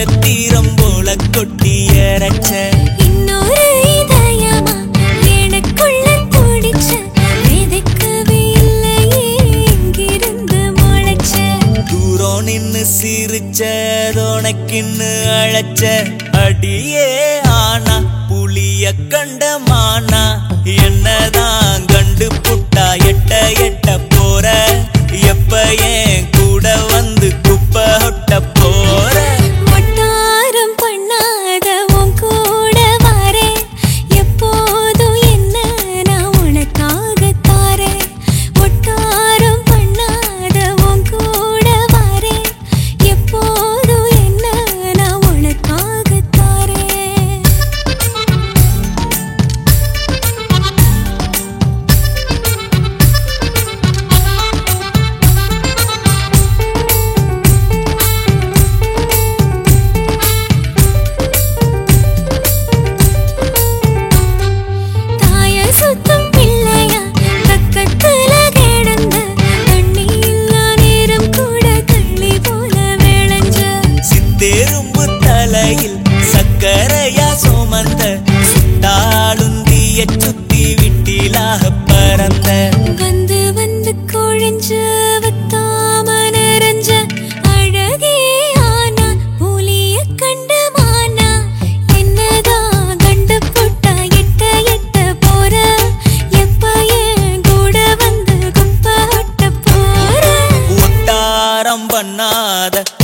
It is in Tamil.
நட்சத்திரம் போல கொட்டி இறைச்ச இன்னொரு இதயமா எனக்குள்ள துடிச்ச விதைக்கவே இல்லையே எங்கிருந்து முளைச்ச தூரம் நின்னு சிரிச்ச உனக்கின்னு அழைச்ச அடியே ஆனா புளிய கண்ட மானா என்னதான் கண்டு புட்டா எட்ட எட்ட போற எப்ப ஏன் கூட வந்து குப்பை ஒட்ட போற ஒட்டாரம் பண்ணாத உன் கூட வரேன் எப்போதும் என்ன நான் உனக்காக தாரேன் ஒட்டாரம் பண்ணாத உன் கூட வரேன் எப்போதும் என்ன நான் உனக்காக தாரேன் தாய சுத்தம் பிள்ளையா பக்கத்துல கிடந்த தண்ணி இல்லா நேரம் கூட தள்ளி போல விளைஞ்ச சித்தெரும்பு தலையில் சக்கரையா சுமந்த சுட்டாளுந்திய சுத்தி விட்டிலாக பறந்த வந்து வந்து கொழிஞ்ச வத்தாம நிறைஞ்ச அழகே ஆனா புலிய கண்ட மானா என்னதான் கண்டு போட்டா எட்ட எட்ட போற எப்ப என் கூட வந்து குப்பை ஒட்ட போற ஒட்டாரம் பண்ணாத